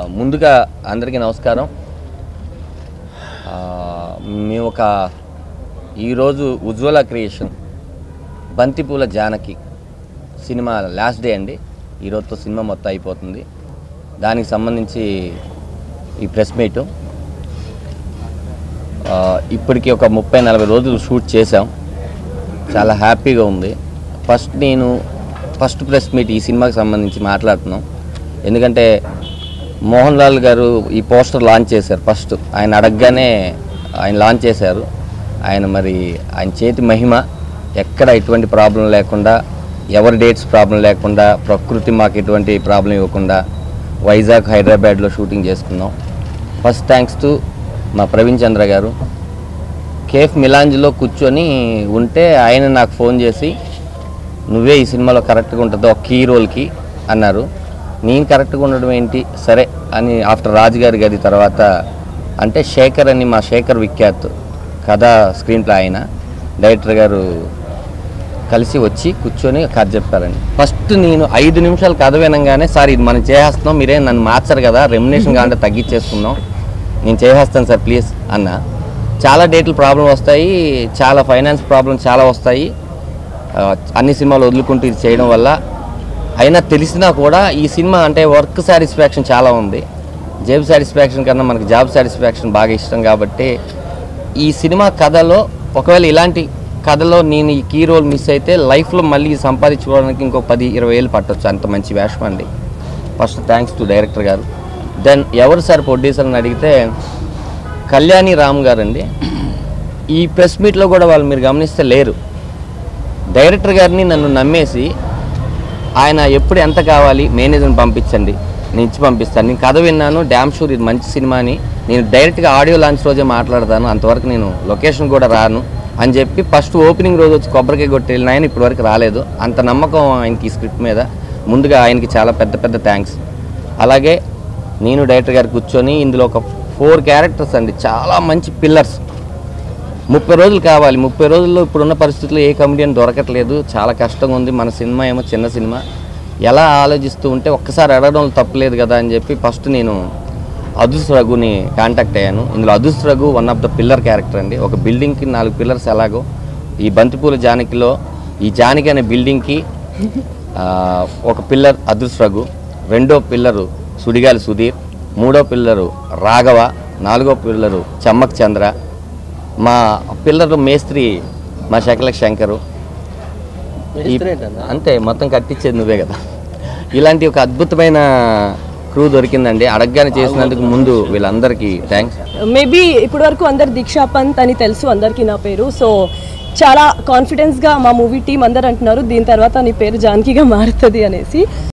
ముందుగా అందరికీ నమస్కారం ఆ, మేము ఒక ఈరోజు ఉజ్వల క్రియేషన్ బంతిపూల జానకి సినిమా లాస్ట్ డే అండి ఈరోజుతో సినిమా మొత్తం అయిపోతుంది దానికి సంబంధించి ఈ ప్రెస్ మీటు ఆ, ఇప్పటికి ఒక ముప్పై నలభై రోజులు షూట్ చేసాం చాలా హ్యాపీగా ఉంది ఫస్ట్ నేను ఫస్ట్ ప్రెస్ మీట్ ఈ సినిమాకి సంబంధించి మాట్లాడుతున్నాం ఎందుకంటే మోహన్ లాల్ గారు ఈ పోస్టర్ లాంచ్ చేశారు ఫస్ట్ ఆయన అడగగానే ఆయన లాంచ్ చేశారు ఆయన మరి ఆయన చేతి మహిమ ఎక్కడ ఎటువంటి ప్రాబ్లం లేకుండా ఎవరి డేట్స్ ప్రాబ్లం లేకుండా ప్రకృతి మాకు ఎటువంటి ప్రాబ్లం ఇవ్వకుండా వైజాగ్ హైదరాబాద్లో షూటింగ్ చేసుకున్నాం ఫస్ట్ థ్యాంక్స్ టు మా ప్రవీణ్ చంద్ర గారు కేఫ్ మిలాంజ్లో కూర్చొని ఉంటే ఆయన నాకు ఫోన్ చేసి నువ్వే ఈ సినిమాలో కరెక్ట్గా ఉంటుందో ఒక కీ రోల్కి అన్నారు నేను కరెక్ట్గా ఉండడం ఏంటి సరే అని ఆఫ్టర్ రాజు గారి గది తర్వాత అంటే శేఖర్ అని మా శేఖర్ విఖ్యాత్ కథ స్క్రీన్ ప్లే ఆయన డైరెక్టర్ గారు కలిసి వచ్చి కూర్చొని కథ చెప్పారండి ఫస్ట్ నేను ఐదు నిమిషాలు కథ వినంగానే సార్ ఇది మనం చేసేస్తున్నాం మీరే నన్ను మార్చరు కదా రెమ్యునేషన్ కావాలంటే తగ్గించేసుకుందాం నేను చేసేస్తాను సార్ ప్లీజ్ అన్న చాలా డేట్లు ప్రాబ్లం వస్తాయి చాలా ఫైనాన్స్ ప్రాబ్లం చాలా వస్తాయి ఆ, అన్ని సినిమాలు వదులుకుంటూ ఇది చేయడం వల్ల అయినా తెలిసినా కూడా ఈ సినిమా అంటే వర్క్ సాటిస్ఫాక్షన్ చాలా ఉంది జాబ్ సాటిస్ఫాక్షన్ కన్నా మనకి జాబ్ సాటిస్ఫాక్షన్ బాగా ఇష్టం కాబట్టి ఈ సినిమా కథలో ఒకవేళ ఇలాంటి కథలో నేను ఈ కీ రోల్ మిస్ అయితే లైఫ్లో మళ్ళీ సంపాదించుకోవడానికి ఇంకో పది ఇరవై ఏళ్ళు పట్టొచ్చు అంత మంచి వేషం అండి ఫస్ట్ థ్యాంక్స్ టు డైరెక్టర్ గారు దెన్ ఎవరు సార్ ప్రొడ్యూసర్ అని అడిగితే కళ్యాణి రామ్ గారు అండి ఈ ప్రెస్ మీట్లో కూడా వాళ్ళు మీరు గమనిస్తే లేరు డైరెక్టర్ గారిని నన్ను నమ్మేసి ఆయన ఎప్పుడు ఎంత కావాలి మేనేజర్ని పంపించండి నేను ఇచ్చి పంపిస్తాను నేను కథ విన్నాను డ్యామ్ షూర్ ఇది మంచి సినిమా అని నేను డైరెక్ట్గా ఆడియో లాంచ్ రోజే మాట్లాడతాను అంతవరకు నేను లొకేషన్ కూడా రాను అని చెప్పి ఫస్ట్ ఓపెనింగ్ రోజు వచ్చి కొబ్బరికాయ కొట్టి వెళ్ళిన ఆయన ఇప్పటివరకు రాలేదు అంత నమ్మకం ఆయనకి ఈ స్క్రిప్ట్ మీద ముందుగా ఆయనకి చాలా పెద్ద పెద్ద థ్యాంక్స్ అలాగే నేను డైరెక్టర్ గారు కూర్చొని ఇందులో ఒక ఫోర్ క్యారెక్టర్స్ అండి చాలా మంచి పిల్లర్స్ ముప్పై రోజులు కావాలి ముప్పై రోజుల్లో ఇప్పుడున్న పరిస్థితుల్లో ఏ కమెడియన్ దొరకట్లేదు చాలా కష్టంగా ఉంది మన సినిమా ఏమో చిన్న సినిమా ఎలా ఆలోచిస్తూ ఉంటే ఒక్కసారి అడగడం తప్పలేదు కదా అని చెప్పి ఫస్ట్ నేను అదుస్ రఘుని కాంటాక్ట్ అయ్యాను ఇందులో అదుస్ Raghu one of the pillar character అండి ఒక బిల్డింగ్కి నాలుగు పిల్లర్స్ ఎలాగో ఈ బంతిపూల జానకిలో ఈ జానకి అనే బిల్డింగ్కి ఆ, ఒక పిల్లర్ అదృశ్ రఘు రెండో పిల్లరు సుడిగాలి సుధీర్ మూడో పిల్లరు రాఘవ నాలుగో పిల్లరు చమ్మక్ చంద్ర మా పిల్లరు మేస్త్రి మా శకలక్ శంకరు ఈ- అంతే మొత్తం కట్టించేది నువ్వే కదా ఇలాంటి ఒక అద్భుతమైన క్రూ దొరికిందండి అడగగానే చేసినందుకు ముందు వీళ్ళందరికీ థ్యాంక్స్ మేబీ ఇప్పటి వరకు అందరు దీక్షా పంత్ అని తెలుసు అందరికీ నా పేరు సో చాలా కాన్ఫిడెన్స్గా మా మూవీ టీం అందరు అంటున్నారు దీని తర్వాత నీ పేరు జానకిగా మారుతుంది అనేసి